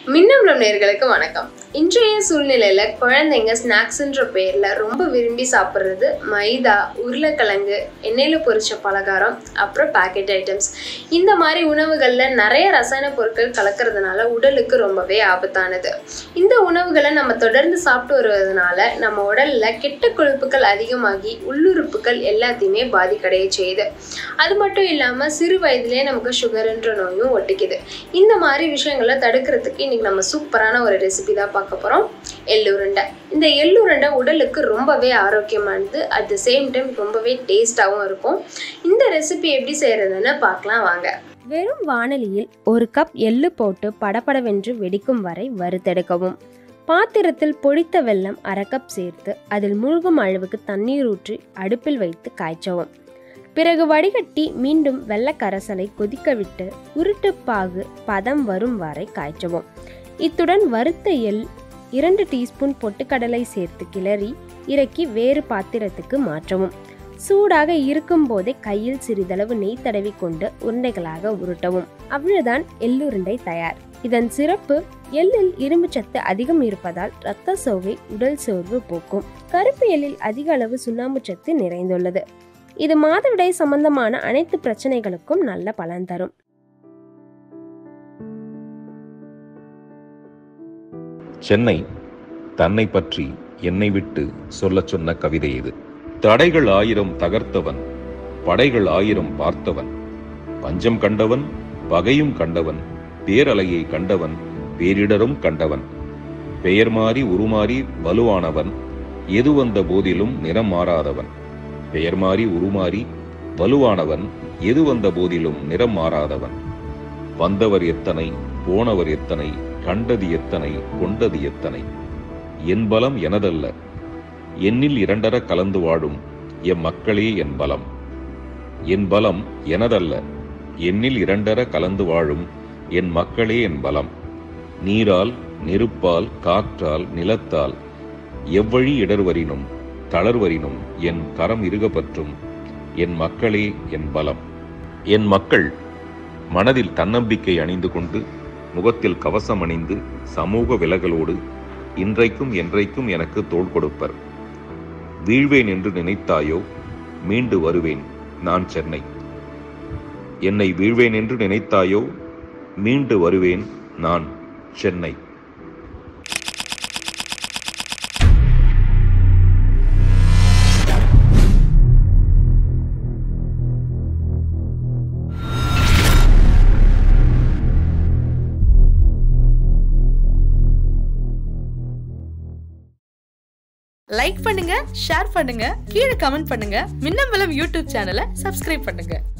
மின்னம்பலம் நேர்களுக்கு வணக்கம் இன்றைய சூழ்நிலையில குழந்தைங்க ஸ்நாக்ஸ்ன்ற பேர்ல ரொம்ப விரும்பி சாப்பிட்றது மைதா உருளைக்கிழங்கு எண்ணெயில பொரிச்ச பலகாரம் அப்புறம் பேக்கெட் ஐட்டம்ஸ் இந்த மாதிரி உணவுகள்ல நிறைய ரசாயன பொருட்கள் கலக்கிறதுனால உடலுக்கு ரொம்பவே ஆபத்தானது இந்த உணவுகளை நம்ம தொடர்ந்து சாப்பிட்டு வருவதனால நம்ம உடல்ல கெட்ட கொழுப்புகள் அதிகமாகி உள்ளுறுப்புகள் எல்லாத்தையுமே பாதிக்கடைய செய்யுது அது மட்டும் இல்லாம சிறு வயதிலே நமக்கு சுகர்ன்ற நோயும் ஒட்டிக்குது இந்த மாதிரி விஷயங்களை தடுக்கிறதுக்கு இன்னைக்கு நம்ம சூப்பரான ஒரு ரெசிபி தான் பார்க்க போறோம் எள்ளுருண்டை இந்த எள்ளுருண்டை உடலுக்கு ரொம்பவே ஆரோக்கியமானது அட் த சேம் டைம் ரொம்பவே டேஸ்டாகவும் இருக்கும் இந்த ரெசிபி எப்படி செய்யறதுன்னு பார்க்கலாம் வாங்க வெறும் வாணலியில் ஒரு கப் எள்ளு போட்டு படபடவென்று வெடிக்கும் வரை வறுத்தெடுக்கவும் பாத்திரத்தில் பொடித்த வெல்லம் அரை கப் சேர்த்து அதில் மூழ்கும் அளவுக்கு தண்ணீர் ஊற்றி அடுப்பில் வைத்து காய்ச்சவும் பிறகு வடிகட்டி மீண்டும் வெள்ளக்கரசலை கொதிக்க விட்டு உருட்டு பாகு பதம் வரும் வரை காய்ச்சவும் இத்துடன் வறுத்த எள் இரண்டு டீஸ்பூன் பொட்டுக்கடலை சேர்த்து கிளறி இறக்கி வேறு பாத்திரத்துக்கு மாற்றவும் சூடாக இருக்கும் போதே கையில் சிறிதளவு நெய் தடவி கொண்டு உருண்டைகளாக உருட்டவும் அவ்வளவுதான் எள்ளுருண்டை தயார் இதன் சிறப்பு எள்ளில் இரும்புச்சத்து அதிகம் இருப்பதால் இரத்த சோகை உடல் சோர்வு போக்கும் கருப்பு எள்ளில் அதிக அளவு சுண்ணாம்பு சத்து நிறைந்துள்ளது இது மாதவிடாய் சம்பந்தமான அனைத்து பிரச்சனைகளுக்கும் நல்ல பலன் தரும் சென்னை தன்னை பற்றி என்னை விட்டு சொல்லச் சொன்ன கவிதை இது தடைகள் ஆயிரம் தகர்த்தவன் படைகள் ஆயிரம் பார்த்தவன் பஞ்சம் கண்டவன் பகையும் கண்டவன் பேரலையை கண்டவன் பேரிடரும் கண்டவன் பெயர் மாறி உருமாறி வலுவானவன் எது வந்த போதிலும் நிறம் மாறாதவன் பெயர் மாறி உருமாறி வலுவானவன் எது வந்த போதிலும் நிறம் மாறாதவன் வந்தவர் எத்தனை போனவர் எத்தனை கண்டது எத்தனை கொண்டது எத்தனை என் பலம் எனதல்ல என்னில் இரண்டர கலந்து வாழும் எம் மக்களே என் பலம் என் பலம் எனதல்ல என்னில் இரண்டர கலந்து வாழும் என் மக்களே என் பலம் நீரால் நெருப்பால் காற்றால் நிலத்தால் எவ்வழி இடர்வரினும் தளர்வரினும் என் கரம் இருகப்பற்றும் என் மக்களே என் பலம் என் மக்கள் மனதில் தன்னம்பிக்கை அணிந்து கொண்டு முகத்தில் கவசம் அணிந்து சமூக விலகலோடு இன்றைக்கும் என்றைக்கும் எனக்கு தோள் கொடுப்பர் வீழ்வேன் என்று நினைத்தாயோ மீண்டு வருவேன் நான் சென்னை என்னை வீழ்வேன் என்று நினைத்தாயோ மீண்டு வருவேன் நான் சென்னை லைக் பண்ணுங்க ஷேர் பண்ணுங்க கீழே கமெண்ட் பண்ணுங்க மின்னம்பலம் யூடியூப் சேனலை சப்ஸ்கிரைப் பண்ணுங்க